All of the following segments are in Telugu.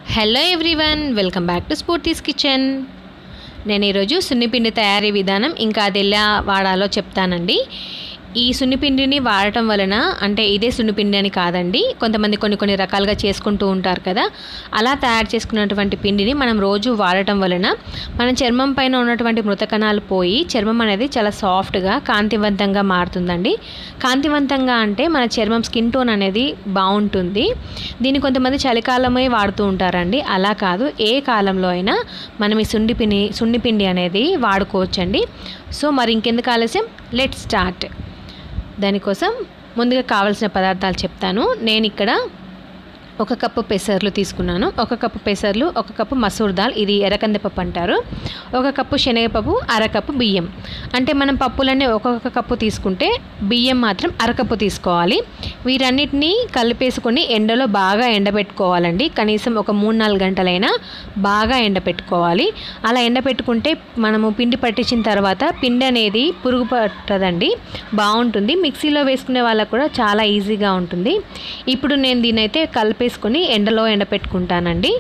hello everyone welcome back to Spoorthi's kitchen నేను ఈరోజు సున్నిపిండి తయారీ విధానం ఇంకా అది ఎలా వాడాలో చెప్తానండి ఈ సున్నిపిండిని వాడటం వలన అంటే ఇదే సున్నిపిండి అని కాదండి కొంతమంది కొన్ని కొన్ని రకాలుగా చేసుకుంటూ ఉంటారు కదా అలా తయారు చేసుకున్నటువంటి పిండిని మనం రోజు వాడటం వలన మన చర్మం పైన ఉన్నటువంటి మృతకణాలు పోయి చర్మం అనేది చాలా సాఫ్ట్గా కాంతివంతంగా మారుతుందండి కాంతివంతంగా అంటే మన చర్మం స్కిన్ టోన్ అనేది బాగుంటుంది దీన్ని కొంతమంది చలికాలమే వాడుతూ ఉంటారండి అలా కాదు ఏ కాలంలో అయినా మనం ఈ సుండిపిండి సుండిపిండి అనేది వాడుకోవచ్చండి సో మరి ఇంకెందుకు ఆలస్యం లెట్ స్టార్ట్ దానికోసం ముందుగా కావాల్సిన పదార్థాలు చెప్తాను నేను ఇక్కడ ఒక కప్పు పెసర్లు తీసుకున్నాను ఒక కప్పు పెసర్లు ఒక కప్పు మసూర్ దాల్ ఇది ఎర్రకందిపప్పు అంటారు ఒక కప్పు శనగపప్పు అరకప్పు బియ్యం అంటే మనం పప్పులన్నీ ఒక్కొక్క కప్పు తీసుకుంటే బియ్యం మాత్రం అరకప్పు తీసుకోవాలి వీరన్నిటినీ కలిపేసుకొని ఎండలో బాగా ఎండబెట్టుకోవాలండి కనీసం ఒక మూడు నాలుగు గంటలైనా బాగా ఎండబెట్టుకోవాలి అలా ఎండబెట్టుకుంటే మనము పిండి పట్టించిన తర్వాత పిండి అనేది పురుగు పట్టదండి బాగుంటుంది మిక్సీలో వేసుకునే వాళ్ళకు కూడా చాలా ఈజీగా ఉంటుంది ఇప్పుడు నేను దీని అయితే కలిపేసుకొని ఎండలో ఎండపెట్టుకుంటానండి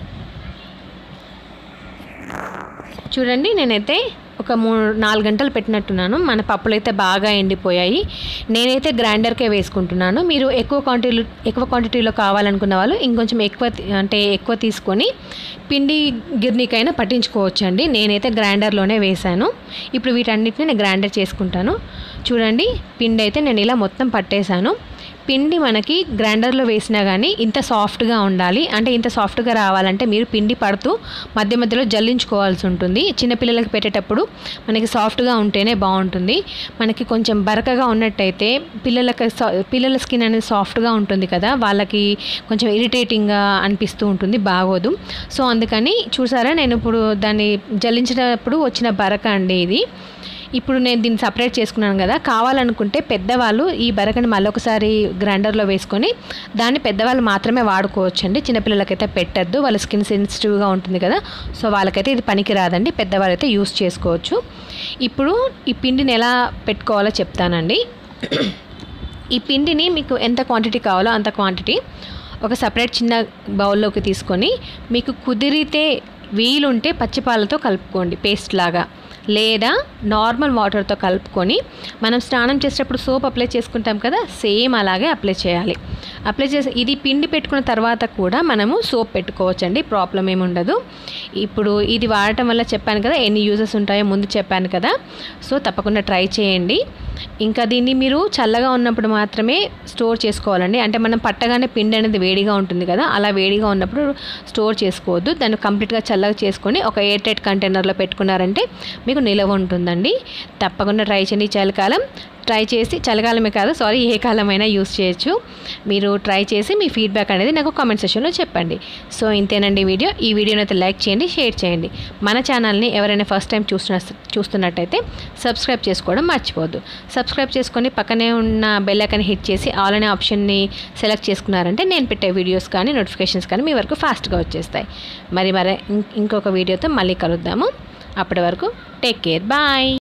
చూడండి నేనైతే ఒక మూడు నాలుగు గంటలు పెట్టినట్టున్నాను మన పప్పులు అయితే బాగా ఎండిపోయాయి నేనైతే గ్రైండర్కే వేసుకుంటున్నాను మీరు ఎక్కువ క్వాంటిటీలో ఎక్కువ క్వాంటిటీలో కావాలనుకున్న వాళ్ళు ఇంకొంచెం ఎక్కువ అంటే ఎక్కువ తీసుకొని పిండి గిర్నీకైనా పట్టించుకోవచ్చండి నేనైతే గ్రైండర్లోనే వేశాను ఇప్పుడు వీటన్నిటిని నేను గ్రైండర్ చేసుకుంటాను చూడండి పిండి అయితే నేను ఇలా మొత్తం పట్టేశాను పిండి మనకి గ్రైండర్లో వేసినా కానీ ఇంత సాఫ్ట్గా ఉండాలి అంటే ఇంత సాఫ్ట్గా రావాలంటే మీరు పిండి పడుతూ మధ్య మధ్యలో జల్లించుకోవాల్సి ఉంటుంది చిన్నపిల్లలకి పెట్టేటప్పుడు మనకి సాఫ్ట్గా ఉంటేనే బాగుంటుంది మనకి కొంచెం బరకగా ఉన్నట్టయితే పిల్లలకి పిల్లల స్కిన్ అనేది సాఫ్ట్గా ఉంటుంది కదా వాళ్ళకి కొంచెం ఇరిటేటింగ్గా అనిపిస్తూ ఉంటుంది బాగోదు సో అందుకని చూసారా నేను ఇప్పుడు దాన్ని జల్లించినప్పుడు వచ్చిన బరక అండి ఇది ఇప్పుడు నేను దీన్ని సపరేట్ చేసుకున్నాను కదా కావాలనుకుంటే పెద్దవాళ్ళు ఈ బరకని మళ్ళొకసారి గ్రైండర్లో వేసుకొని దాన్ని పెద్దవాళ్ళు మాత్రమే వాడుకోవచ్చండి చిన్నపిల్లలకైతే పెట్టద్దు వాళ్ళ స్కిన్ సెన్సిటివ్గా ఉంటుంది కదా సో వాళ్ళకైతే ఇది పనికి రాదండి పెద్దవాళ్ళైతే యూస్ చేసుకోవచ్చు ఇప్పుడు ఈ పిండిని ఎలా పెట్టుకోవాలో చెప్తానండి ఈ పిండిని మీకు ఎంత క్వాంటిటీ కావాలో అంత క్వాంటిటీ ఒక సపరేట్ చిన్న బౌల్లోకి తీసుకొని మీకు కుదిరితే వీలుంటే పచ్చిపాలతో కలుపుకోండి పేస్ట్ లాగా లేదా నార్మల్ వాటర్తో కలుపుకొని మనం స్నానం చేసేటప్పుడు సోప్ అప్లై చేసుకుంటాం కదా సేమ్ అలాగే అప్లై చేయాలి అప్లై చేసి ఇది పిండి పెట్టుకున్న తర్వాత కూడా మనము సోప్ పెట్టుకోవచ్చండి ప్రాబ్లం ఏమి ఉండదు ఇప్పుడు ఇది వాడటం వల్ల చెప్పాను కదా ఎన్ని యూజెస్ ఉంటాయో ముందు చెప్పాను కదా సో తప్పకుండా ట్రై చేయండి ఇంకా దీన్ని మీరు చల్లగా ఉన్నప్పుడు మాత్రమే స్టోర్ చేసుకోవాలండి అంటే మనం పట్టగానే పిండి అనేది వేడిగా ఉంటుంది కదా అలా వేడిగా ఉన్నప్పుడు స్టోర్ చేసుకోవద్దు దాన్ని కంప్లీట్గా చల్లగా చేసుకొని ఒక ఎయిర్ టైట్ కంటైనర్లో పెట్టుకున్నారంటే మీకు నిలవ ఉంటుందండి తప్పకుండా ట్రై చేయండి చలికాలం ట్రై చేసి చలికాలమే కాదు సారీ ఏ కాలమైనా యూస్ చేయొచ్చు మీరు ట్రై చేసి మీ ఫీడ్బ్యాక్ అనేది నాకు కామెంట్ సెక్షన్లో చెప్పండి సో ఇంతేనండి వీడియో ఈ వీడియోని అయితే లైక్ చేయండి షేర్ చేయండి మన ఛానల్ని ఎవరైనా ఫస్ట్ టైం చూస్తున్న చూస్తున్నట్టయితే సబ్స్క్రైబ్ చేసుకోవడం మర్చిపోవద్దు సబ్స్క్రైబ్ చేసుకొని పక్కనే ఉన్న బెల్ ఐకాన్ హిట్ చేసి ఆల్ అనే ఆప్షన్ని సెలెక్ట్ చేసుకున్నారంటే నేను పెట్టే వీడియోస్ కానీ నోటిఫికేషన్స్ కానీ మీ వరకు ఫాస్ట్గా వచ్చేస్తాయి మరి మరి ఇంకొక వీడియోతో మళ్ళీ కలుద్దాము అప్పటి వరకు టేక్ కేర్ బాయ్